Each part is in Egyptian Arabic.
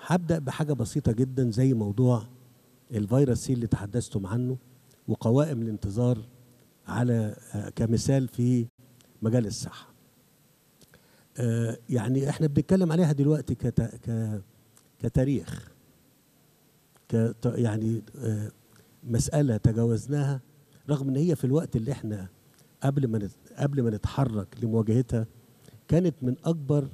هبدأ بحاجة بسيطة جدا زي موضوع الفيروس سي اللي تحدثتم عنه وقوائم الانتظار على آه، كمثال في مجال الصحة آه، يعني احنا بنتكلم عليها دلوقتي كت... ك... كتاريخ ك... يعني آه، مسألة تجاوزناها رغم ان هي في الوقت اللي احنا قبل ما نت... قبل ما نتحرك لمواجهتها كانت من اكبر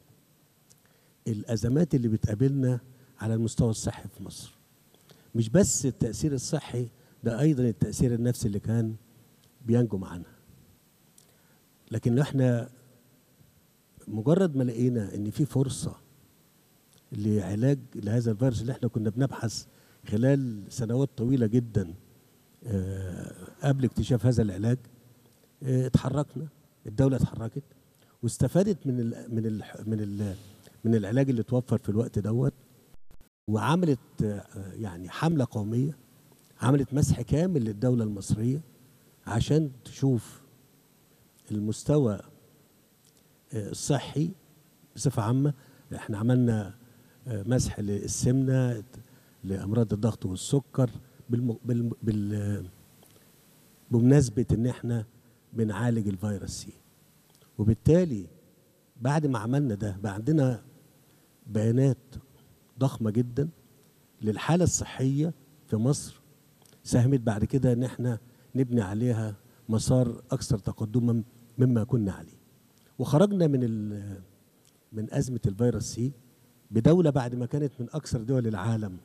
الازمات اللي بتقابلنا على المستوى الصحي في مصر مش بس التاثير الصحي ده ايضا التاثير النفسي اللي كان بينجم عنها لكن احنا مجرد ما لقينا ان في فرصه لعلاج لهذا الفيروس اللي احنا كنا بنبحث خلال سنوات طويله جدا آه، قبل اكتشاف هذا العلاج آه، اتحركنا الدوله اتحركت واستفادت من ال من ال من ال من العلاج اللي توفر في الوقت دوت وعملت آه، يعني حمله قوميه عملت مسح كامل للدوله المصريه عشان تشوف المستوى آه، الصحي بصفه عامه احنا عملنا آه، مسح للسمنه لامراض الضغط والسكر بالم... بال... بال... بمناسبه ان احنا بنعالج الفيروس سي وبالتالي بعد ما عملنا ده بقى عندنا بيانات ضخمه جدا للحاله الصحيه في مصر ساهمت بعد كده ان احنا نبني عليها مسار اكثر تقدما مما كنا عليه وخرجنا من ال- من ازمه الفيروس سي بدوله بعد ما كانت من اكثر دول العالم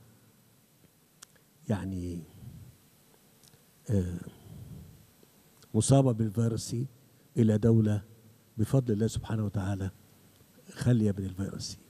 يعني آه، مصابه بالفيروس سي الى دوله بفضل الله سبحانه وتعالى خاليه من الفيروس سي